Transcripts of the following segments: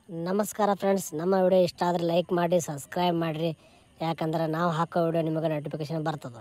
ನಮಸ್ಕಾರ ಫ್ರೆಂಡ್ಸ್ ನಮ್ಮ ವಿಡಿಯೋ ಇಷ್ಟ ಆದರೆ ಲೈಕ್ ಮಾಡಿ ಸಬ್ಸ್ಕ್ರೈಬ್ ಮಾಡಿರಿ ಯಾಕಂದ್ರೆ ನಾವು ಹಾಕೋ ವಿಡಿಯೋ ನಿಮಗೆ ನೋಟಿಫಿಕೇಶನ್ ಬರ್ತದೆ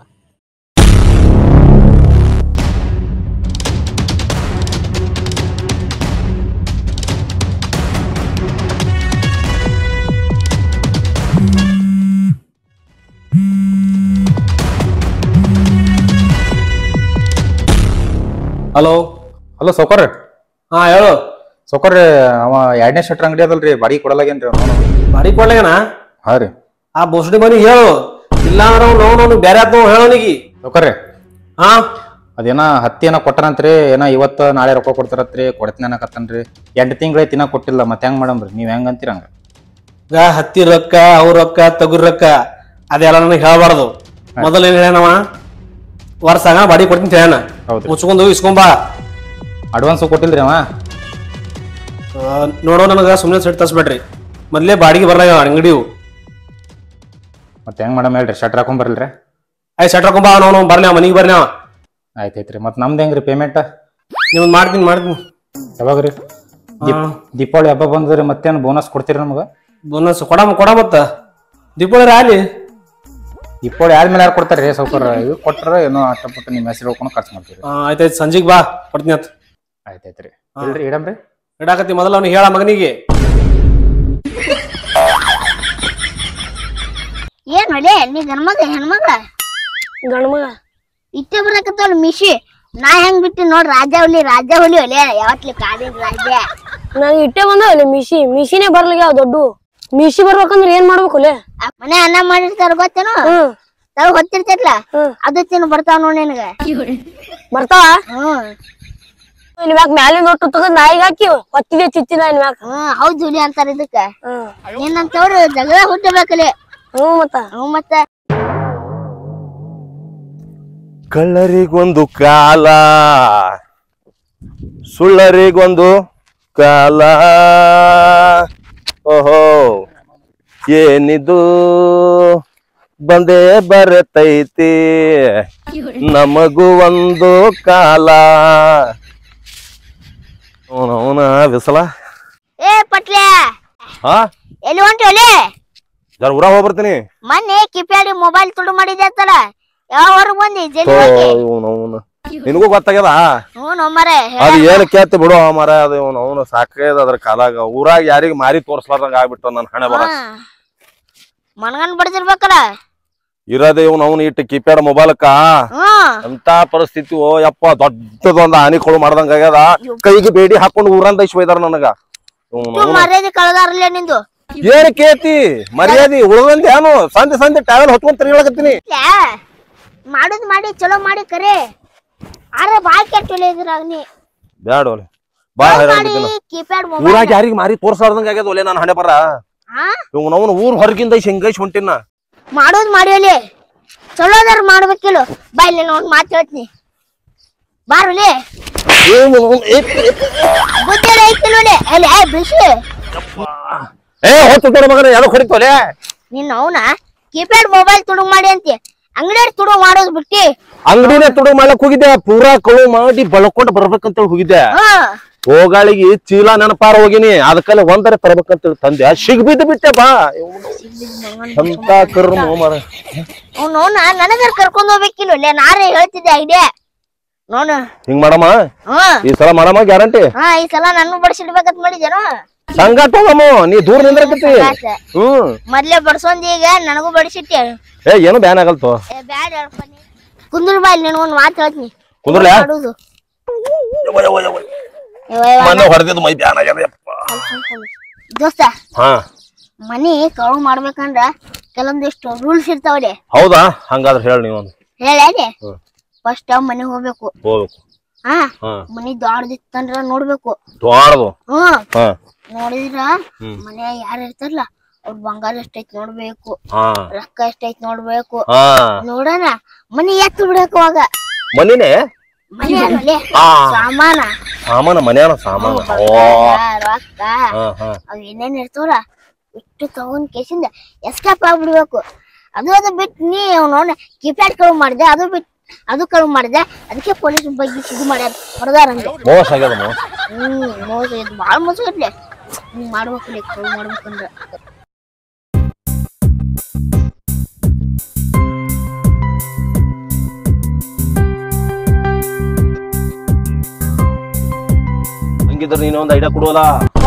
ಹಲೋ ಹಲೋ ಸೌಕರ್ ಹಾ ಹೇಳು ಸೌಕರ್ ಅವ ಎರಡನೇ ಶೆಟ್ರ್ ಅಂಗಡಿ ಅದಲ್ರಿ ಬಾಡಿಗೆ ಕೊಡಲಾಗೇನ್ರಿ ಅವನು ಬಾಡಿ ಕೊಡ್ಲೇನ ಹಾ ರೀ ಆ ಬೋಸಡಿ ಮನಿ ಹೇಳು ಇಲ್ಲ ಅಂದ್ರೆ ಅವ್ನು ನೋವು ಬೇರೆ ಆತ್ ನಾವು ಹೇಳೋನಿಗಿ ಸೌಕರ್ರಿ ಹಾ ಅದೇನ ಹತ್ತಿ ಏನೋ ಕೊಟ್ಟರಂತ್ರಿ ಏನೋ ಇವತ್ತು ನಾಳೆ ರೊಕ್ಕ ಕೊಡ್ತಾರತ್ರಿ ಕೊಡ್ತೀನಿ ಅನ್ನಕತ್ತನ್ರಿ ಎಂಟು ತಿಂಗಳ ತಿನ್ನ ಕೊಟ್ಟಿಲ್ಲ ಮತ್ತೆ ಹೆಂಗ್ ಮಾಡಮ್ರಿ ನೀವ್ ಹೆಂಗ್ ಅಂತೀರ ಹಂಗ ಈಗ ಹತ್ತಿ ರೊಕ್ಕ ಅವ್ರ ರೊಕ್ಕ ತಗುರ್ ರೊಕ್ಕ ಅದೆಲ್ಲ ನನಗೆ ಹೇಳಬಾರ್ದು ಮೊದಲು ಏನ್ ಹೇಳನವ ವರ್ಷ ಆಗ ಬಾಡಿ ಕೊಡ್ತೀನಿ ಅಂತ ಹೇಳಣ ಹೌದ್ರಿ ಮುಚ್ಕೊಂಡು ಇಸ್ಕೊಂಬಾ ಅಡ್ವಾನ್ಸ್ ಕೊಟ್ಟಿಲ್ರಿ ಅವ ಆ, ನೋಡೋ ನನಗ ಸುಮ್ಮನೆ ಸೆಟ್ ತರಿಸ್ಬೇಡ್ರಿ ಮೊದ್ಲೇ ಬಾಡಿಗೆ ಬರಲ್ಲ ಅಂಗಡಿವು ಮತ್ತೆ ಹೆಂಗ್ ಮಾಡಮ್ ಹೇಳ್ರಿ ಶೆಟ್ರ್ ಹಾಕೊಂಡ್ ಬರ್ಲ್ರಿ ಆಯ್ತು ಸೆಟ್ ಹಾಕೊಂಬಾ ಅವನು ಬರ್ಲಿ ಮನಿಗೆ ಬರ್ಲಿ ಅವ ಆಯ್ತೈತ್ರಿ ಮತ್ ನಮ್ದು ಹೆಂಗ್ರಿ ಪೇಮೆಂಟ್ ನೀವು ಮಾಡ್ತೀನಿ ಮಾಡ್ತೀನಿ ಯಾವಾಗ್ರಿ ದೀಪ್ ದೀಪಾವಳಿ ಹಬ್ಬ ಬಂದ್ರಿ ಮತ್ತೇನು ಬೋನಸ್ ಕೊಡ್ತೀರಿ ನಮಗ ಬೋನಸ್ ಕೊಡ ಕೊಡ ಮತ್ತ ದೀಪಾವಳಿ ರಾಲಿ ದೀಪಾವಳಿ ಆದ್ಮೇಲೆ ಯಾರು ಕೊಡ್ತಾರ್ರಿ ಸೌಕರ್ ಇವ್ ಕೊಟ್ರ ಏನೋ ಅಷ್ಟಪಟ್ಟು ನಿಮ್ಮ ಹೆಸರು ಹೋಗ್ಕೊಂಡು ಖರ್ಚು ಮಾಡ್ತೀರಿ ಆಯ್ತಾಯ್ತು ಸಂಜೆಗೆ ಬಾ ಕೊಡ್ತೀನಿ ಅಂತ ಆಯ್ತೈತ್ರಿ ಇಲ್ರಿ ಇಡಮ್ರಿ ಇಡಾಕತ್ತಿ ಮೊದಲು ಅವ್ನಿಗೆ ಹೇಳ ಮಗನಿಗೆ ಏನ್ ಒಲೆ ನೀ ಗಂಡ್ಮಗ ಹೆಣ್ಮಗ ಗಂಡ್ಮಗ ಇಟ್ಟೆ ಬರಕತ್ತವಲ್ಲ ಮಿಶಿ ನಾ ಹೆಂಗ್ ಬಿಟ್ಟಿ ನೋಡ್ ರಾಜ ಹುಲಿ ರಾಜ ಹುಲಿ ಒಲೆ ಯಾವತ್ಲಿ ಕಾಡಿನ ರಾಜ ನನಗೆ ಇಟ್ಟೆ ಬಂದ ಇಲ್ಲಿ ಮಿಶಿ ಮಿಶಿನೇ ಬರ್ಲಿಗೆ ದೊಡ್ಡ ಮಿಶಿ ಬರ್ಬೇಕಂದ್ರೆ ಏನ್ ಮಾಡ್ಬೇಕು ಲೇ ಆ ಮನೆ ಅನ್ನ ಮಾಡಿರ್ತಾರ ಗೊತ್ತೇನು ಹ್ಮ್ ತಾವ್ ಹೊತ್ತಿರ್ತೈತ್ಲ ಹ್ಮ್. ಅದು ತಿನ್ನು ಬರ್ತಾವ ನೋಡ್ ನಿನಗ ಬರ್ತಾವ ಹ್ಮ್ ಇನ್ ಮ್ಯಾಕ್ ಮ್ಯಾಲಿಂದ ಒಟ್ಟು ತಗದ್ ನಾಯಿಗೆ ಹಾಕಿ ಹೊತ್ತಿಗೆ ಚಿತ್ತಿನ ಇನ್ ಮ್ಯಾಕ್ ಹ್ಮ್ ಹೌದ್ ಹುಲಿ ಅಂತಾರ ಇದಕ್ಕ ಹ್ಮ್ ನಿನ್ನಂತವ್ರು ಜಗಳ ಹುಟ್ಟಬೇಕಲೆ ಹ್ಞೂ ಮತ್ತ ಹ್ಮ್ ಮತ್ತ ಕಳ್ಳರಿಗೊಂದು ಕಾಲ ಸುಳ್ಳರಿಗೊಂದು ಕಾಲ ಓಹೋ ಏನಿದು ಬಂದೇ ಬರತೈತಿ ನಮಗೂ ಒಂದು ಕಾಲ ಅವನ ಬಿಸಲ ಏ ಪಟ್ಲೆ ಹಾ ಎಲ್ಲಿ ಹೊಂಟಿ ಒಲೆ ಜರ ಊರಾಗ ಹೋಗ್ಬರ್ತೀನಿ ಮೊನ್ನೆ ಕಿಪ್ಯಾಡಿ ಮೊಬೈಲ್ ತುಡು ಮಾಡಿದ್ದೆ ಅಂತಲ್ಲ ಯಾವ ಹೊರಗ್ ಬಂದಿ ಜಲ್ದಿ ಹೋಗಿ ಅವನು ನಿನಗೂ ಗೊತ್ತಾಗ್ಯದ ಹ್ಞೂ ನಮ್ಮರೆ ಅದ್ ಏನ್ ಕೇಳ್ತಿ ಬಿಡು ಮರ ಅದು ಅವನು ಸಾಕೇದ ಅದ್ರ ಕಾಲಾಗ ಊರಾಗ ಯಾರಿಗ ಮಾರಿ ತೋರ್ಸ್ಲಾರ್ದಂಗ ಆಗ್ಬಿಟ್ಟು ನನ್ ಹಣೆ ಬರ ಮನ್ಗನ್ ಬಡ್ದಿರ್ಬೇಕಲ್ಲ ಇರೋದೇ ಇವ್ನು ಅವ್ನು ಇಟ್ಟು ಕೀಪ್ಯಾಡ್ ಮೊಬೈಲ್ಕ ಹ್ಮ್ ಅಂತ ಪರಿಸ್ಥಿತಿ ಓ ಯಪ್ಪ ದೊಡ್ಡದೊಂದ್ ಹಾನಿಕೊಳು ಮಾಡ್ದಂಗ ಆಗ್ಯದ ಕೈಗೆ ಬೇಡಿ ಹಾಕೊಂಡು ಊರಂದ ಇಶ್ ಒಯ್ದಾರ ನನಗ ಇವ್ನು ಇವ್ ಮರ್ಯಾದೆ ಕಳೆದಾರಲ್ಲ ನಿಂದು ಏನ್ ಕೇತಿ ಮರ್ಯಾದಿ ಉಳ್ದಂದ ಏನು ಸಂಜೆ ಸಂಜೆ ಟ್ರಾವೆಲ್ ಹೊತ್ಕೊಂಡ್ ತಿರ್ಗಾಳಕತ್ತೀನಿ ಇಲ್ಲ ಮಾಡುದ್ ಮಾಡಿ ಚಲೋ ಮಾಡಿ ಕರೆ ಆದ್ರೆ ಬಾಳ್ ಕೆಟ್ಟಿಲ್ಲ ಇದ್ರಾಗ ನೀ ಬ್ಯಾಡ ಒಲೆ ಬಾಳ ಹೈರಾಣ ಮಾಡಿ ಬಿದ್ದಿನ. ಕೀಪ್ಯಾಡ್ ಊರಾಗ ಮೊಬೈಲ್ ಯಾರಿಗ ಮಾರಿ ತೋರ್ಸಾರ್ದಂಗ ಆಗ್ಯದ ಒಲೆ ನಾನು ಹಣೆ ಬರ ಹಾ ಇವ್ನು ಅವ್ನು ಊರ್ ಹೊರಗಿಂದ ಹಿಂಗೈಸ್ ಹೊಂಟಿನ ಮಾಡೋದ್ ಮಾಡಿಯಲಿ ಚಲೋದಾರ ಮಾಡ್ಬೇಕಿಲ್ಲ ಬಾ ಇಲ್ಲಿ ಒಂದ್ ಮಾತು ಹೇಳ್ತೀನಿ ಬಾರುಲಿ ಬುದ್ಧಿ ಐತಿಲ್ವಲೆ ಅಲ್ಲಿ ಏ ಬಿಸಿ ಏ ಹೊತ್ತು ಮಗನ ಯಾವ್ದೋ ಹೊಡಿತೋಲೆ ನಿನ್ನ ಅವನ ಕೀಪ್ಯಾಡ್ ಮೊಬೈಲ್ ತುಡುಗ್ ಮಾಡಿ ಅಂತಿ ಅಂಗಡಿ ತುಡುಗ್ ಮಾಡೋದ್ ಬಿಟ್ಟಿ ಅಂಗಡಿನೇ ತುಡು ಮಾಡ್ಲಕ್ ಹೋಗಿದ್ದೆ ಪೂರಾ ಕಳು ಮಾಡಿ ಬಳಕೊಂಡ್ ಬರ್ಬೇಕಂತೇಳಿ ಹೋಗಿದ್ದೆ ಹಾ ಹೋಗಾಳಿಗೆ ಚೀಲ ನೆನಪಾರ ಹೋಗಿನಿ ಅದಕ್ಕಲ್ಲಿ ಒಂದರ ತರಬೇಕಂತೇಳಿ ತಂದೆ ಸಿಗ್ ಬಿದ್ದು ಬಿಟ್ಟೆ ಬಾ ಅಂತ ಕರ್ಮ ಮರ ಅವ್ನು ನನಗರ್ ಕರ್ಕೊಂಡ್ ಹೋಗ್ಬೇಕಿಲ್ಲ ನಾರೇ ಹೇಳ್ತಿದ್ದೆ ಐಡಿಯಾ ನೋಡು ಹಿಂಗ್ ಮಾಡಮ್ಮ ಹಾ ಈ ಸಲ ಮಾಡಮ್ಮ ಗ್ಯಾರಂಟಿ ಹಾ ಈ ಸಲ ನಾನು ಬಡಿಸಿಡ್ಬೇಕಂತ ಮಾಡಿದ್ದೇನು ಸಂಗಾಟ ಹೋಗಮ್ಮ ನೀ ದೂರ ನಿಂದ್ರಕತ್ತಿ ಹ್ಮ್ ಮೊದ್ಲೇ ಬಡ್ಸೊಂದ್ ಈಗ ನನಗೂ ಬಡಿಸಿಟ್ಟೆ ಏ ಏನು ಬ್ಯಾನ್ ಆಗಲ್ತು ಏ ಬ್ಯಾಡ ಹೇಳ್ಪ ನೀ. ಕುಂದ್ರ ಬಾಯ್ ನಿನ್ ಒಂದ್ ಮಾತು ಹೇಳ್ತೀನಿ ಕುಂದ್ರಲ್ಲ? ಮಾಡುದು ಯವ್ವ, ಯವ್ವ, ಮನೆ ಹೊಡೆದಿದ್ದು ಮೈ ಬ್ಯಾನ್ ಆಗ್ಯದ ಯಪ್ಪ. ದೋಸ್ತ ಹಾ ಮನಿ ಕಳು ಮಾಡ್ಬೇಕಂದ್ರ ಕೆಲವೊಂದಿಷ್ಟು ರೂಲ್ಸ್ ಇರ್ತಾವಲೆ ಹೌದಾ ಹಂಗಾದ್ರೆ ಹೇಳಿ ನೀವೊಂದು ಹೇಳಿ ಫಸ್ಟ್ ಮನೆ ಹೋಗ್ಬೇಕು ಹೋಗ್ಬೇಕು ಹಾ ಹಾ ಮನಿ ದೊಡ್ಡದಿತ್ತಂದ್ರ ನೋಡ್ಬೇಕು ದ್ವಾಡದು ಹ್ಮ್ ಹಾ ನೋಡಿದ್ರ ಮನೆ ಯಾರು ಇರ್ತಾರಲ್ಲ ಅವ್ರ ಬಂಗಾರ ಎಷ್ಟೈತ್ ನೋಡ್ಬೇಕು ಹಾ ರೊಕ್ಕ ಎಷ್ಟೈತ್ ನೋಡ್ಬೇಕು ಹಾ ನೋಡೋಣ ಮನಿ ಎತ್ತು ಬಿಡಕ್ ಅವಾಗ ಮನಿನೇ ಮನಿ ಅಲ್ಲೇ ಹಾ ಸಾಮಾನ ಸಾಮಾನ ಮನ್ಯಾನ ಸಾಮಾನ ಓ ಬಂಗಾರ, ರೊಕ್ಕ ಹಾ ಹಾ ಅವ್ ಏನೇನ್ ಇರ್ತಾವಲ್ಲ ಇಟ್ಟು ತಗೊಂಡ್ ಕೇಸಿಂದ ಎಸ್ಕೇಪ್ ಆಗ್ಬಿಡ್ಬೇಕು ಅದು ಅದು ಬಿಟ್ಟು ನೀ ಅವನು ಕೀಪ್ಯಾಡ್ ಕಳು ಮಾಡಿದೆ ಅದು ಬಿಟ್ಟು ಅದು ಕಳು ಮಾಡಿದೆ ಅದಕ್ಕೆ ಪೊಲೀಸ್ ಬಗ್ಗೆ ಇದು ಮಾಡ್ಯಾರ ಹೊಡೆದಾರಂತೆ ಮೋಸ ಆಗ್ಯದ ಮೋಸ ಹ್ಮ್ ಮೋಸ ಇದು ಭಾಳ ಮೋಸ ಇರ್ಲಿ ಹಿಂಗ್ ಮಾಡ್ಬೇಕಲ್ಲ ಕಳು ಮಾಡ್ಬೇಕಂದ್ರ ಹಂಗಿದ್ರೆ ನೀನು ಒಂದ್ ಐಡಿಯಾ ಕೊಡುವಲ್ಲ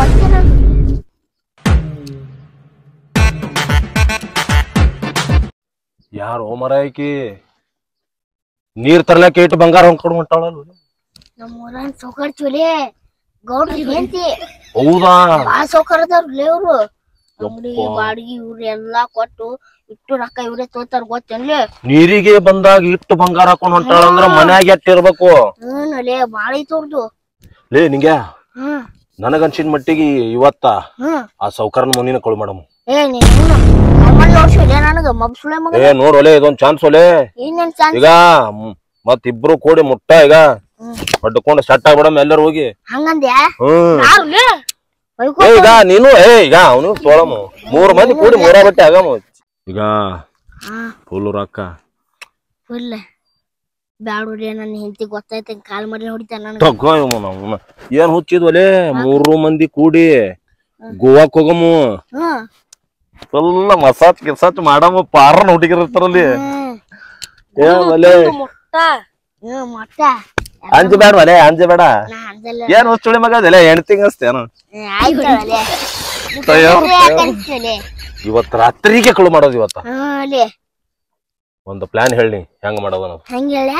ಯಾರು ಮರ ಆಕಿ ನೀರ್ ತರ್ಲಕ್ಕೆ ಇಟ್ಟು ಬಂಗಾರ ಹೊಂದ್ಕೊಂಡು ಹೊಂಟಾಳಲ್ಲ ನಮ್ಮ ಊರನ್ ಸೌಕರ್ ಚೊಲೆ ಗೌಡ್ರಿ ಹೆಂಡತಿ ಹೌದಾ ಬಾಳ ಸೌಕರ್ ಅದಾರ್ಲಿ ಅವ್ರು ಅಂಗಡಿ ಬಾಡಿಗೆ ಇವ್ರು ಎಲ್ಲಾ ಕೊಟ್ಟು ಇಟ್ಟು ರೊಕ್ಕ ಇವ್ರೇ ತೋತಾರ ಗೊತ್ತೇನ್ಲಿ ನೀರಿಗೆ ಬಂದಾಗ ಇಟ್ಟು ಬಂಗಾರ ಹಾಕೊಂಡ್ ಹೊಂಟಾಳ ಅಂದ್ರ ಮನ್ಯಾಗ ಎಟ್ಟಿರ್ಬೇಕು ಹ್ಮ್ ಲೇ ಬಾಳ ಐತ್ ಅವ್ರದ್ದು ಲೇ ನಿಂಗೆ ಹ್ಮ್ ನನಗನ್ಸಿನ ಮಟ್ಟಿಗೆ ಇವತ್ತ ಹ್ಮ್ ಆ ಸೌಕರ್ನ ಮುಂದಿನ ಕಳು ಮಾಡಮ್ ಏ ನೀನು ನಮ್ಮಲ್ಲಿ ನೋಡ್ಸಿಲ್ಲ ನನಗ ಮಬ್ಸುಳೆ ಮಗ ಏ ನೋಡ್ ಒಲೆ ಇದೊಂದ್ ಚಾನ್ಸ್ ಒಲೆ ಏನೇನ್ ಚಾನ್ಸ್ ಈಗ ಮ್- ಮತ್ ಇಬ್ರು ಕೂಡಿ ಮುಟ್ಟ ಈಗ ಹೊಡ್ಕೊಂಡು ಸೆಟ್ ಆಗ್ಬಿಡಮ್ ಎಲ್ಲರೂ ಹೋಗಿ ಹಂಗಂದ್ಯಾ ಹ್ಮ್ ಯಾರ್ಲಿ ಏ ಈಗ ನೀನು ಏ ಈಗ ಅವನು ತೋಳಮು ಮೂರ್ ಮಂದಿ ಕೂಡಿ ಮೂರ ಬಟ್ಟೆ ಆಗಮ ಈಗ ಫುಲ್ ರೊಕ್ಕ ಫುಲ್ ಬ್ಯಾಡ್ರಿ ನನ್ನ ಹೆಂಡತಿ ಗೊತ್ತೈತೆ ಕಾಲ್ ಮಾಡಿ ಹೊಡಿತಾನ ನನಗ ತಗೋ ಇವ್ನು ಅವ್ನ. ಏನ್ ಹುಚ್ಚಿದ್ವಲೆ ಮೂರು ಮಂದಿ ಕೂಡಿ ಗೋವಾಕ್ ಹೋಗಮು ಹ್ಮ್ ಫುಲ್ ಮಸಾಜ್ ಗಿಸಾಜ್ ಮಾಡಮ ಪಾರನ್ ಹುಡುಗಿರ್ತಾರಲ್ಲಿ ಹ್ಮ್ ಏ ಒಲೆ ಮುಟ್ಟ ಹ್ಮ್ ಮೊಟ್ಟ ಅಂಜ ಬೇಡ ಒಲೆ ಅಂಜ ಬೇಡ ನಾ ಅಂದಲ್ಲ ಏನ್ ಹುಚ್ಚುಳಿ ಮಗ ಅದೆಲ್ಲ ಹೆಣ್ತಿಂಗ್ ಅಸ್ತೇನು ಆಯ್ತಳೆ ಅಯ್ಯೋ. ಕಲಿಸ್ತೀವಲೆ ಇವತ್ ರಾತ್ರಿಗೆ ಕಳು ಮಾಡೋದು ಇವತ್ತ ಹ್ಮ್ ಅಲೆ ಒಂದು ಪ್ಲಾನ್ ಹೇಳಿ ಹೆಂಗ್ ಮಾಡೋದು ನಾವು ಹಂಗ ಹೇಳ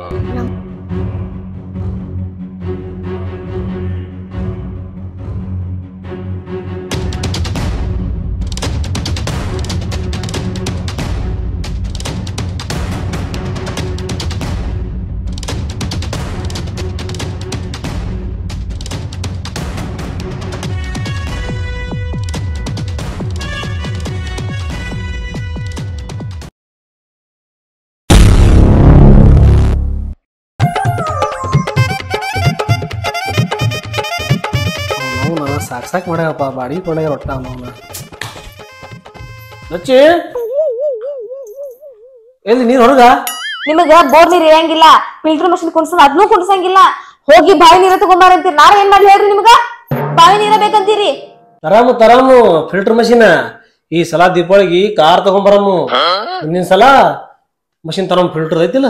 ಅವನ ಸಾಕ್ ಸಾಕ್ ಮಾಡ್ಯಾವಪ್ಪ ಬಾಡಿ ಕೊಡ್ಯಾಗ ರೊಟ್ಟ ಅವನ ಲಚ್ಚಿ ಎಲ್ಲಿ ನೀರ್ ಹೊರಗ ನಿಮಗ ಬೋರ್ ನೀರ್ ಇರಂಗಿಲ್ಲ ಫಿಲ್ಟರ್ ಮಷಿನ್ ಕುಣ್ಸಂಗ ಅದ್ನೂ ಕುಣ್ಸಂಗಿಲ್ಲ ಹೋಗಿ ಬಾವಿ ನೀರ ತಗೊಂಬಾರಂತೀರಿ ನಾಳೆ ಏನ್ ಮಾಡ್ಲಿ ಹೇಳ್ರಿ ನಿಮ್ಗ ಬಾವಿ ನೀರ ಬೇಕಂತೀರಿ ತರಾಮು ತರಾಮು ಫಿಲ್ಟರ್ ಮಷಿನ್ ಈ ಸಲ ದೀಪಾವಳಿಗೆ ಕಾರ್ ತಗೊಂಬರಮು ಮುಂದಿನ ಸಲ ಮಷಿನ್ ತರಮ್ ಫಿಲ್ಟರ್ ಐತಿಲ್ಲ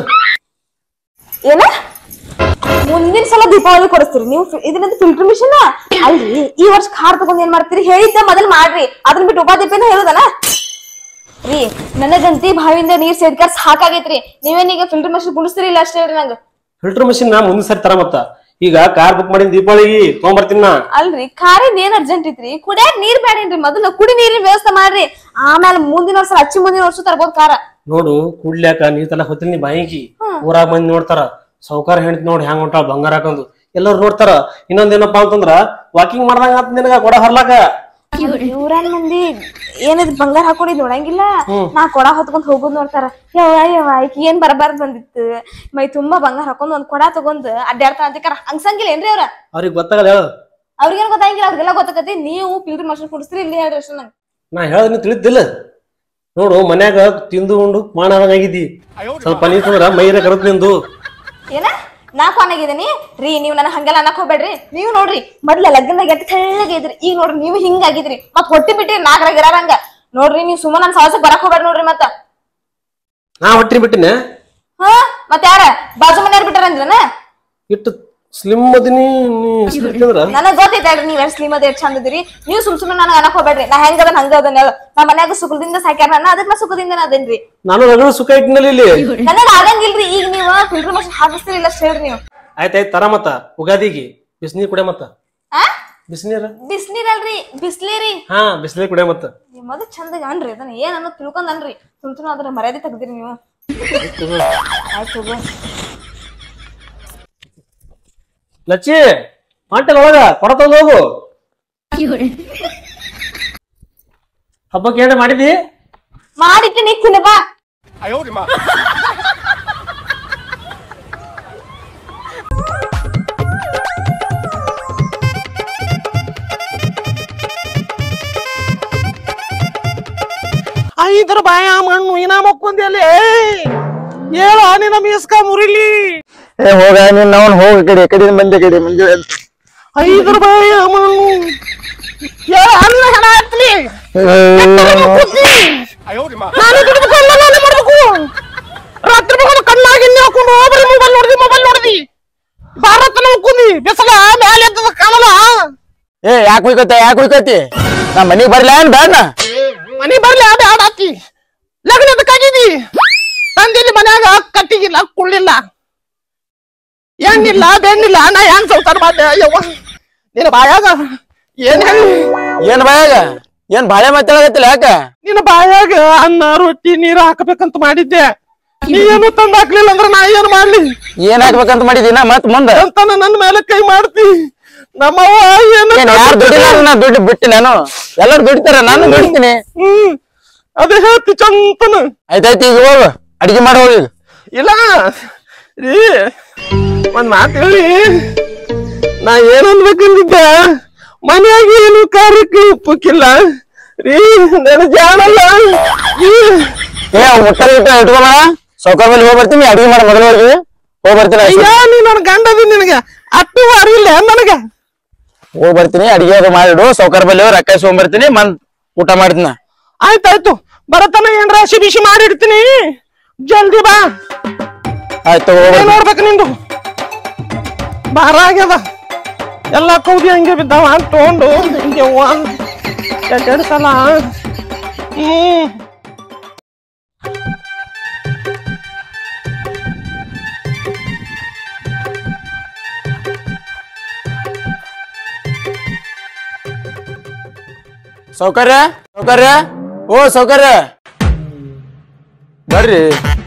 ಏನ ಮುಂದಿನ ಸಲ ದೀಪಾವಳಿ ಕೊಡಿಸ್ತೀರಿ ನೀವು ಇದರಿಂದ ಫಿಲ್ಟರ್ ಮಿಷನ್ ಅಲ್ರಿ ಈ ವರ್ಷ ಕಾರ್ ತಗೊಂಡ್ ಏನ್ ಮಾಡ್ತೀರಿ ಹೇಳಿದ್ದ ಮೊದಲ್ ಮಾಡ್ರಿ ಅದನ್ನ ಬಿಟ್ಟು ಉಪಾದೀಪನ ಹೇಳುದನ ರೀ ನನಗಂತಿ ಬಾವಿಯಿಂದ ನೀರ್ ಸೇದ್ಕಾರ್ ಸಾಕಾಗೈತ್ರಿ ನೀವೇನೀಗ ಫಿಲ್ಟರ್ ಮಷಿನ್ ಕುಡಿಸ್ತೀರಿ ಇಲ್ಲ ಅಷ್ಟೇ ಹೇಳ್ರಿ ನಂಗ ಫಿಲ್ಟರ್ ಮಷಿನ್ ನಾ ಮುಂದಿನ ಸರಿ ತರಮತ್ತ ಈಗ ಕಾರ್ ಬುಕ್ ಮಾಡಿನ ದೀಪಾವಳಿಗೆ ತಗೊಂಬರ್ತೀನಿ ನಾ ಅಲ್ರಿ ಕಾರಿನ ಏನ್ ಅರ್ಜೆಂಟ್ ಐತ್ರಿ ಕುಡಿಯಾಕ ನೀರ್ ಬೇಡೇನ್ರಿ ಮೊದಲು ಕುಡಿ ನೀರಿನ ವ್ಯವಸ್ಥೆ ಮಾಡ್ರಿ ಆಮೇಲೆ ಮುಂದಿನ ವರ್ಷ ಹಚ್ಚಿ ಮುಂದಿನ ವರ್ಷ ತರ್ಬೋದ್ ಕಾರ ನೋಡು ಕುಡ್ಲ್ಯಾಕ ನೀರ್ ತಲಕ್ ಹೋತಿಲ್ ನೀ ಬಾಯಿಗಿ ಊರಾಗ ಮಂದಿ ನೋಡ್ತಾರ ಸೌಕಾರ ಹೆಣ್ತಿ ನೋಡಿ ಹೆಂಗ್ ಹೊಂಟಾಳ ಬಂಗಾರ ಹಾಕೊಂಡು ಎಲ್ಲರೂ ನೋಡ್ತಾರ ಇನ್ನೊಂದೇನಪ್ಪಾ ಅಂತಂದ್ರ ವಾಕಿಂಗ್ ಮಾಡ್ದಂಗ ಆತ್ ನಿನಗ ಕೊಡ ಹರ್ಲಾಕ ಇವ್ರನ್ ಮಂದಿ ಏನದ್ ಬಂಗಾರ ಹಾಕೊಂಡಿದ್ ನೋಡಂಗಿಲ್ಲ ನಾ ಕೊಡ ಹೊತ್ಕೊಂಡ್ ಹೋಗೋದ್ ನೋಡ್ತಾರ ಯವ್ವ ಯವ್ವ ಈಕಿ ಏನ್ ಬರಬಾರ್ದ್ ಬಂದಿತ್ತು ಮೈ ತುಂಬಾ ಬಂಗಾರ ಹಾಕೊಂಡ್ ಒಂದ್ ಕೊಡ ತಗೊಂಡ್ ಅಡ್ಡಾಡ್ತಾರ ಅಂತಿಕಾರ ಹಂಗಸಂಗಿಲ್ಲ ಏನ್ರಿ ಅವ್ರ ಅವ್ರಿಗೆ ಗೊತ್ತಾಗಲ್ಲ ಹೇಳು ಅವ್ರಿಗೇನ್ ಗೊತ್ತಾಗಿಲ್ಲ ಅವ್ರಿಗೆಲ್ಲ ಗೊತ್ತಾಗತಿ ನೀವು ಫಿಲ್ಟರ್ ಮಷಿನ್ ಕುಡಿಸ್ತೀರಿ ಇಲ್ಲಿ ಹೇಳ್ರಿ ಅಷ್ಟೇ ನಂಗೆ ನಾ ಹೇಳದ್ ನೀ ತಿಳಿದಿಲ್ಲ ನೋಡು ಮನ್ಯಾಗ ತಿಂದು ಉಂಡು ಆಗಿದ್ದಿ ಸ್ವಲ್ಪ ನೀರ್ ತಂದ್ರ ಮೈರ ಕರತ್ ನಿಂದು ಏನ ನಾ ಕೊನಾಗಿದ್ದೀನಿ ರೀ ನೀವ್ ನನಗ್ ಹಂಗೆಲ್ಲ ಅನ್ನಕ್ ಹೋಗ್ಬೇಡ್ರಿ ನೀವು ನೋಡ್ರಿ ಮೊದ್ಲ ಲಗ್ನದಾಗ ಎಟ್ ತೆಳ್ಳಗಿದ್ರಿ ಈಗ ನೋಡ್ರಿ ನೀವು ಹಿಂಗಾಗಿದ್ರಿ ಮತ್ ಹೊಟ್ಟಿ ಬಿಟ್ಟಿರಿ ನಾಲ್ಕರಾಗ ಇರಾರಂಗ ನೋಡ್ರಿ ನೀವು ಸುಮ್ಮನೆ ನನ್ ಸಾಹಸ ಬರಕ್ ಹೋಗ್ಬೇಡ್ರಿ ನೋಡ್ರಿ ಮತ್ತ ನಾ ಹೊಟ್ಟಿನ ಬಿಟ್ಟಿನ ಹಾ ಮತ್ ಯಾರ ಬಾಜು ಮನೆಯವ್ರ ಬಿಟ್ಟಾರಂದ್ರನ ಇಟ್ಟು ಸ್ಲಿಮ್ ಅದಿನಿ ನೀ slim ಇದ್ದಂದ್ರ ನನಗ್ ಗೊತ್ತೈತೆ ನೀವ್ ಎಷ್ಟ್ ಸ್ಲಿಮ್ ಅದ ಎಷ್ಟ್ ಚಂದ ಇದೀರಿ ನೀವು ಸುಮ್ ಸುಮ್ಮನೆ ನನಗ್ ಅನ್ನಕ್ ಹೋಗ್ಬೇಡ್ರಿ ನಾ ಹೆಂಗ್ ಅದನ್ ಹಂಗ ಅದನ್ನ ನಮ್ಮ ಮನ್ಯಾಗ ಸುಖದಿಂದ ಸಾಕ್ಯಾರ ನನ್ನ ಅದಕ್ ನಾ ಸುಖದಿಂದ ಅದೇನ್ರಿ ನಾನು ರಗಡ ಸುಖ ಇಟ್ಟಿನಲ್ಲಿ ಇಲ್ಲಿ ನನಗ್ ಆಗಂಗಿಲ್ರಿ ಈಗ ನೀವು ಫಿಲ್ಟರ್ ಮಷಿನ್ ಹಾಕಿಸ್ತೀರಿ ಇಲ್ಲ ಅಷ್ಟ್ ಹೇಳ್ರಿ ನೀವು ಆಯ್ತಾಯ್ತು ತರ ಮತ್ತ ಉಗಾದಿಗೆ ಬಿಸಿನೀರ್ ಕುಡಿಯ ಮತ್ತ ಆ ಬಿಸಿನೀರ ಬಿಸ್ನೀರಲ್ರಿ ಬಿಸ್ಲೀರಿ ಹಾ ಬಿಸಿನೀರ್ ಕುಡಿಯ ಮತ್ತ ನಿಮ್ ಮೊದಲು ಚಂದಾಗ ಅನ್ರಿ ಅದನ್ನ ಏನ್ ಅನ್ನೋ ತಿಳ್ಕೊಂಡ್ ಅನ್ರಿ ಸುಮ್ ಸುಮ್ ಅದ್ರ ಮರ್ಯಾದೆ ತೆಗ್ದಿರಿ ನೀವು ಆಯ್ತು ಹೋಗು. ಲಚ್ಚಿ ಹೊಂಟಲ್ ಒಳಗ ಕೊಡ ತಗೊಂಡ್ ಹೋಗು ಹಬ್ಬಕ್ಕೆ ಏನ ಮಾಡಿದಿ ಮಾಡಿಟ್ಟು ನಿಕ್ತೀನಿ ಬಾ ಐದರ ಬಾಯ ಮಣ್ಣು ಇನ ಮಕ್ಕೊಂದಲ್ಲಿ ಹೇಳ ನಿನ್ನ ಮೀಸ್ಕ ಮುರಿಲಿ ಏ ಹೋಗ ನೀನ್ ಅವನ್ ಹೋಗ ಕಡೆ ಕಡೆ ಮಂದಿ ಕಡೆ ಮಂದಿ ಐದರ ಬಾಯ ಮಣ್ಣು ಯಾ ನಾನು ದುಡಿಬೇಕು ಎಲ್ಲ ನಾನೇ ಮಾಡ್ಬೇಕು ರಾತ್ರಿ ಮಗನ ಕಣ್ಣಾಗಿ ಎಣ್ಣೆ ಹಾಕೊಂಡು ಬರೀ ಮೊಬೈಲ್ ನೋಡ್ದಿ ಮೊಬೈಲ್ ನೋಡ್ದಿ ಭಾರತ ಕುಂದಿ ಬಿಸಲ ಮ್ಯಾಲೆ ಎದ್ದದ ಕಾಣಲ್ಲ ಏ ಯಾಕೆ ಹುಯ್ಕತ್ತ ಯಾಕೆ ಹುಯ್ಕತಿ ನಾ ಮನಿಗ್ ಬರ್ಲ ಏನ್ ಬೇಡ ಮನಿ ಬರ್ಲಿ ಬ್ಯಾಡ ಆತಿ ಲಗ್ನ ಬೇಕಾಗಿದಿ ತಂದಿಲ್ಲಿ ಮನ್ಯಾಗ ಕಟ್ಟಿಗಿಲ್ಲ ಕುಳ್ಳಿಲ್ಲ ಎಣ್ಣಿಲ್ಲ ಬೆಣ್ಣಿಲ್ಲ ನಾ ಹೆಂಗ್ ಸಂಸಾರ ಮಾಡ್ದೆ ಯವ್ವ ನಿನ್ನ ಬಾಯಾಗ ಏನ್ ಹೇಳಿ ಏನ್ ಬಾಯಾಗ ಏನ್ ಬಾಳೆ ಮಾತಾಡಕತ್ತಿಲ್ಲ ಯಾಕ ನಿನ್ನ ಬಾಯಾಗ ಅನ್ನ ರೊಟ್ಟಿ ನೀರು ಹಾಕಬೇಕಂತ ಮಾಡಿದ್ದೆ ನೀ ಏನು ತಂದ್ ಹಾಕ್ಲಿಲ್ಲ ಅಂದ್ರ ನಾ ಏನ್ ಮಾಡ್ಲಿ ಏನ್ ಹಾಕ್ಬೇಕಂತ ಮಾಡಿದೀನ ಮತ್ ಮುಂದ ಅಂತಾನ ನನ್ನ ಮೇಲೆ ಕೈ ಮಾಡ್ತಿ ನಮ್ಮವ್ವ ಏನು ಏನ್ ಯಾರು ದುಡಿಲ್ಲ ನಾ ದುಡ್ಡು ಬಿಟ್ಟು ನಾನು ಎಲ್ಲರೂ ದುಡಿತಾರ ನಾನು ದುಡಿತೀನಿ ಹ್ಮ್ ಅದೇ ಹೇಳ್ತಿ ಚಂತನ ಆಯ್ತಾಯ್ತು ಈಗ ಹೋಗು ಅಡಿಗೆ ಮಾಡಿ ಹೋಗಿ ಇಲ್ಲ ರೀ ಒಂದ್ ಮಾತು ಹೇಳಿ ನಾ ಏನ್ ಅನ್ಬೇಕಂದಿದ್ದ ಮನ್ಯಾಗ ಏನು ಕಾರ್ಯಕ್ಕೆ ಉಪ್ಪಕ್ಕಿಲ್ಲ ರೀ ನನ್ನ ಜಾಣಲ್ಲ ರೀ ಏ ಮುಟ್ಟ ಗಿಟ್ಟ ಇಟ್ಕೊಳ ಸೌಕರ್ ಮೇಲೆ ಹೋಗಿ ಬರ್ತೀನಿ ಅಡಿಗೆ ಮಾಡಿ ಮೊದಲು ಹೋಗಿ ಹೋಗಿ ಬರ್ತೀನಿ ಅಯ್ಯ ನೀ ನನ್ನ ಗಂಡದಿ ನಿನಗೆ ಅಟ್ಟು ಅರಿವಿಲ್ಲ ನನಗೆ ಹೋಗಿ ಬರ್ತೀನಿ ಅಡಿಗೆ ಅದು ಮಾಡಿಡು ಸೌಕರ್ ಬಲ್ಲಿ ರೊಕ್ಕ ಇಸ್ಕೊಂಡ್ ಬರ್ತೀನಿ ಮನ್ ಊಟ ಮಾಡ್ತೀನಿ ಆಯ್ತಾಯ್ತು ಬರತನ ಏನ್ರ ಹಸಿ ಬಿಸಿ ಮಾಡಿಡ್ತೀನಿ ಜಲ್ದಿ ಬಾ ಆಯ್ತು ಹೋಗಿ ಏನ್ ನೋಡ್ಬೇಕು ನಿಂದು ಭಾರ ಆಗ್ಯದ ಎಲ್ಲ ಕೌದಿ ಹಂಗೆ ಬಿದ್ದಾವ ಅಂತ ತಗೊಂಡು ಹಿಂಗೆ ಒಂದ್ ಎರಡೆರಡು ಸಲ ಹ್ಮ್ ಸೌಕರ್ಯ ಸೌಕರ್ಯ ಓ ಸೌಕರ್ಯ ಬರ್ರಿ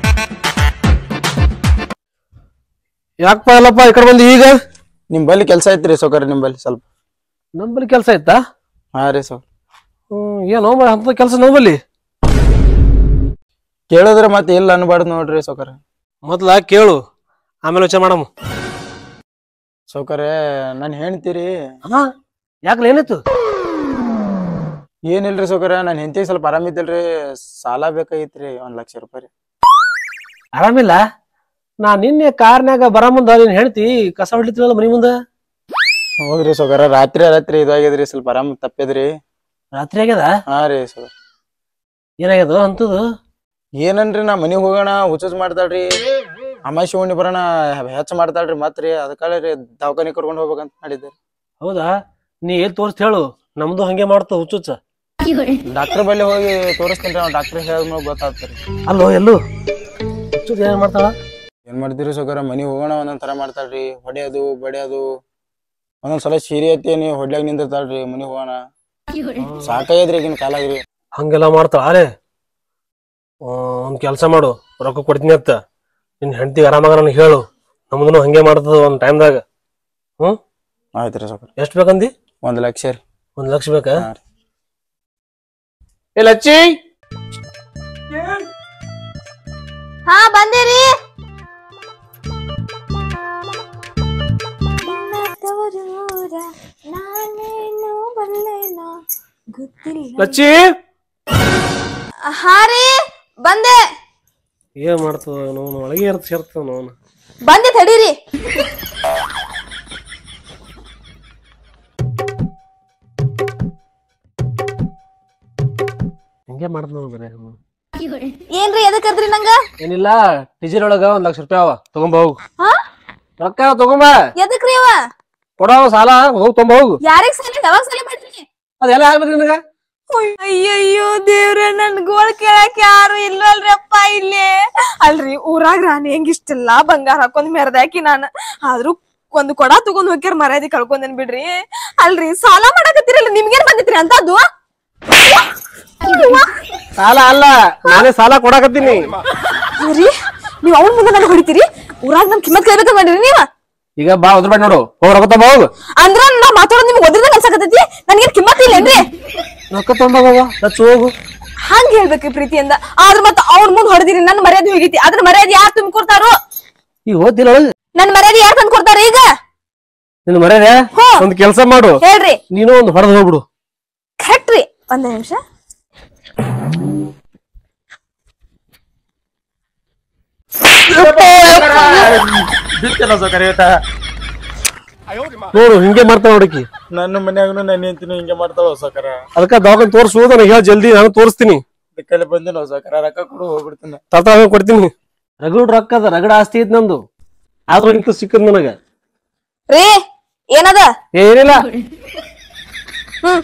ಯಾಕಪ್ಪ ಎಲ್ಲಪ್ಪ ಈ ಕಡೆ ಬಂದಿ ಈಗ ನಿಮ್ ಬಲ್ಲಿ ಕೆಲ್ಸ ಐತ್ರಿ ಸೌಕರ್ಯ ನಿಮ್ ಬಲ್ಲಿ ಸ್ವಲ್ಪ ನಮ್ಮಲ್ಲಿ ಕೆಲಸ ಐತಾ ಹಾ ರೀ ಸೌ ಹ್ಮ್ ಏನೋ ಅಂತ ಕೆಲಸ ನಮ್ಮಲ್ಲಿ ಕೇಳಿದ್ರೆ ಮತ್ತೆ ಇಲ್ಲ ಅನ್ಬಾರ್ದು ನೋಡ್ರಿ ಸೌಕರ್ಯ ಮೊದ್ಲ ಕೇಳು ಆಮೇಲೆ ವಿಚಾರ ಮಾಡಮ್ಮ ಸೌಕರ್ಯ ನನ್ ಹೆಣ್ತೀರಿ ಹಾ ಯಾಕಲ ಏನಾಯ್ತು ಏನಿಲ್ರಿ ಸೌಕರ್ಯ ನನ್ ಹೆಂಡತಿಗೆ ಸ್ವಲ್ಪ ಆರಾಮಿದ್ದಿಲ್ರಿ ಸಾಲ ಬೇಕಾಗಿತ್ರಿ ಒಂದ್ ಲಕ್ಷ ರೂಪಾಯಿ ರೀ ಆರಾಮಿಲ್ಲ ನಾ ನಿನ್ನೆ ಕಾರ್ನ್ಯಾಗ ಬರ ಮುಂದ ನೀನ್ ಹೇಳ್ತಿ ಕಸ ಹೊಡ್ಲಿತ್ತಿರಲ್ಲ ಮನಿ ಮುಂದ ಹೌದ್ರಿ ಸೌಕರ್ಯ ರಾತ್ರಿ ರಾತ್ರಿ ಇದಾಗ್ಯದ್ರಿ ಸ್ವಲ್ಪ ಆರಾಮ್ ತಪ್ಪಿದ್ರಿ ರಾತ್ರಿ ಆಗ್ಯದ ಹಾ ರೀ ಸೌಕರ್ಯ ಏನಾಗ್ಯದ ಅಂತದು ಏನನ್ರಿ ನಾ ಮನಿಗ್ ಹೋಗೋಣ ಹುಚ್ಚುಚ್ ಮಾಡ್ತಾಳ್ರಿ ಅಮಾಶಿ ಉಣ್ಣಿ ಬರೋಣ ಹೆಚ್ಚ ಮಾಡ್ತಾಳ್ರಿ ಮತ್ರಿ ಅದಕ್ಕಾಳೆ ರೀ ದವಾಖಾನಿ ಕರ್ಕೊಂಡ್ ಹೋಗ್ಬೇಕಂತ ಮಾಡಿದ್ದೆ ಹೌದಾ ನೀ ಎಲ್ಲಿ ತೋರಿಸ್ತ ಹೇಳು ನಮ್ದು ಹಂಗೆ ಮಾಡ್ತ ಹುಚ್ಚುಚ್ಚ ಡಾಕ್ಟರ್ ಬಲ್ಲಿ ಹೋಗಿ ತೋರಿಸ್ತೀನಿ ರೀ ಡಾಕ್ಟರ್ ಹೇಳಿದ್ಮೇಲೆ ಗೊತ್ತಾಗ್ತರಿ ಅಲ್ಲೋ ಎಲ್ಲೂ ಹುಚ್ಚುದ್ ಏನ್ ಮಾಡ್ತಾಳ ಏನ್ ಮಾಡ್ತೀರಿ ಸೌಕರ್ಯ ಮನಿಗ್ ಹೋಗೋಣ ಒಂದೊಂದ್ ತರ ಮಾಡ್ತಾಳ್ರಿ ಹೊಡೆಯೋದು ಬಡಿಯೋದು ಒಂದೊಂದ್ ಸಲ ಸೀರೆ ಐತಿ ನೀವ್ ಹೊಡ್ಲಾಗ ನಿಂದಿರ್ತಾಳ್ರಿ ಮನಿಗ್ ಹೋಗೋಣ ಸಾಕಾಗ್ಯದ್ರಿ ಈಗಿನ ಕಾಲಾಗ್ರಿ ಹಂಗೆಲ್ಲ ಮಾಡ್ತಾಳ ಅರೆ ಒಂದ್ ಕೆಲಸ ಮಾಡು ರೊಕ್ಕ ಕೊಡ್ತೀನಿ ಅಂತ ನಿನ್ ಹೆಂಡತಿಗೆ ಆರಾಮಾಗ ನನಗೆ ಹೇಳು ನಮ್ದು ಹಂಗೆ ಮಾಡ್ತದ ಒಂದ್ ಟೈಮ್ದಾಗ ಹ್ಮ್ ಆಯ್ತ್ರಿ ಸೌಕರ್ಯ ಎಷ್ಟ್ ಬೇಕಂದಿ ಒಂದ್ ಲಕ್ಷ ರೀ ಒಂದ್ ಲಕ್ಷ ಬೇಕಾ ಹಾ ರೀ. ಏ ಲಚ್ಚಿ ಹಾ ಬಂದಿರಿ ನಾನೇನು ಬರಲೇನ ಗೊತ್ತಿಲ್ಲ ಲಚ್ಚಿ ಹಾ ರೀ ಬಂದೆ ಏನ್ ಮಾಡ್ತದ ನೋನು ಒಳಗೆ ಇರ್ತ ಸೇರ್ತದ ನೋನು ಬಂದೆ ತಡೀರಿ ಹಿಂಗೆ ಮಾಡ್ತದ ನೋಡು ಬರೇ ಏನ್ರಿ ಎದಕ್ ಕರ್ದ್ರಿ ನಂಗ ಏನಿಲ್ಲ ಡಿಜಿಲ್ ಒಳಗ ಒಂದ್ ಲಕ್ಷ ರೂಪಾಯಿ ಅವ ತಗೊಂಬ ಹೋಗು ಹಾ ರೊಕ್ಕ ಅವ ತಗೊಂಬ ಎದಕ್ರಿ ಅವ ಕೊಡವ ಸಾಲ ಹೋಗ್ ತೊಂಬ ಹೋಗು ಯಾರಿಗ್ ಸಲ ಯಾವಾಗ ಸಲ ಮಾಡ್ರಿ ಅದೆಲ್ಲ ಆಗ್ಬೇಕು ನಿನಗ ಅಯ್ಯಯ್ಯೋ ದೇವ್ರ ನನ್ ಗೋಳ್ ಕೇಳಕ್ ಯಾರು ಇಲ್ವಲ್ರಪ್ಪ ಇಲ್ಲಿ ಅಲ್ರಿ ಊರಾಗ ರಾಣಿ ಹೆಂಗಿಷ್ಟೆಲ್ಲಾ ಬಂಗಾರ ಹಾಕೊಂಡ್ ಮೆರ್ದಾಕಿ ನಾನ್ ಆದ್ರೂ ಒಂದ್ ಕೊಡ ತಗೊಂಡ್ ಹೋಗ್ಯಾರ ಮರ್ಯಾದೆ ಕಳ್ಕೊಂಡೇನ್ ಬಿಡ್ರಿ ಅಲ್ರಿ ಸಾಲ ಮಾಡಕತ್ತೀರಲ್ಲ ನಿಮ್ಗೇನ್ ಬಂದಿತ್ರಿ ಅಂತದ್ದು ಸಾಲ ಅಲ್ಲ ನಾನೇ ಸಾಲ ಕೊಡಾಕತ್ತೀನಿ ರೀ ನೀವ್ ಅವ್ನ ಮುಂದೆ ನನ್ ಹೊಡಿತೀರಿ ಊರಾಗ ನನ್ ಕಿಮ್ಮತ್ ಕೇಳ್ಬೇಕ ಮಾಡ್ರಿ ನೀವ ಈಗ ಬಾ ಉದ್ರ ಬೇಡ ನೋಡು ಹೋಗ್ ರೊಕ್ಕ ತೊಂಬ ಹೋಗು ಅಂದ್ರ ನಾ ಮಾತಾಡೋದ್ ನಿಮ್ಗೆ ಒದ್ರದಂಗ ಅನ್ಸಕತ್ತೈತಿ ನನ್ಗೇನ್ ಕಿಮ್ಮತ್ ಇಲ್ಲೇನ್ರಿ ರೊಕ್ಕ ತೊಂಬ ಹೋಗ ಲಚ್ಚು ಹೋಗು ಹಂಗ ಹೇಳ್ಬೇಕ್ರಿ ಪ್ರೀತಿಯಿಂದ ಆದ್ರ ಮತ್ತ ಅವ್ರ ಮುಂದ್ ಹೊಡೆದಿರಿ ನನ್ ಮರ್ಯಾದೆ ಹೋಗೈತಿ ಅದ್ರ ಮರ್ಯಾದೆ ಯಾರು ತುಂಬಿಕೊಡ್ತಾರೋ ಈಗ ಓದ್ತಿಲ್ಲ ಒಳಗೆ ನನ್ ಮರ್ಯಾದೆ ಯಾರು ತಂದ್ ಕೊಡ್ತಾರ ಈಗ ನಿನ್ ಮರ್ಯಾದೆ ಹ್ಞೂ. ಒಂದ್ ಕೆಲಸ ಮಾಡು ಹೇಳ್ರಿ ನೀನು ಒಂದ್ ಹೊಡೆದ್ ಹೋಗ್ಬಿಡು ಕರೆಕ್ಟ್ ರೀ ಒಂದ್ ನಿಮಿಷ ನೋಡು ಹಿಂಗೆ ಮಾಡ್ತಾವ ನೋಡಕಿ ನನ್ನ ಮನ್ಯಾಗನು ನನ್ನ ಹೆಂಡತಿನೂ ಹಿಂಗೆ ಮಾಡ್ತಾಳ ಸಾಕಾರ ಅದಕ್ಕ ದವಾಖಾನೆ ತೋರ್ಸು ನನಗೆ ಹೇಳ ಜಲ್ದಿ ನಾನು ತೋರಿಸ್ತೀನಿ ಅದಕ್ಕೆಲ್ಲ ಬಂದಿನ ಸಾಕಾರ ರೊಕ್ಕ ಕೊಡು ಹೋಗ್ಬಿಡ್ತೀನಿ ತಾತ ಕೊಡ್ತೀನಿ ರಗಡ್ ರೊಕ್ಕ ಅದ ರಗಡ ಆಸ್ತಿ ಐತ್ ನಂದು ಆದ್ರೂ ಇಂತ ಸಿಕ್ಕದ್ ನನಗ ರೀ ಏನದ ಏನಿಲ್ಲ ಹ್ಮ್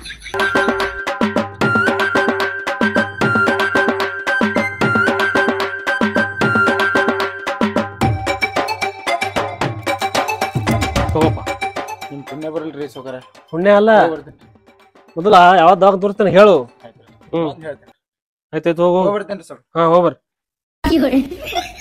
ತಗೋಪ್ಪ ನಿಮ್ ಪುಣ್ಯ ಬರಲ್ರಿ ಸಾಕಾರ ಪುಣ್ಯ ಅಲ್ಲ ಮೊದಲ ಯಾವ ದವಾಖಾನೆ ತೋರಿಸ್ತಾನೆ ಹೇಳು ಹ್ಮ್ ಹೇಳ್ತೇನೆ ಆಯ್ತಾಯ್ತು ಹೋಗು ಹೋಗ್ಬಿಡ್ತೇನ್ರಿ ಸರ್ ಹಾ ಹೋಗ್ಬರ್ರಿ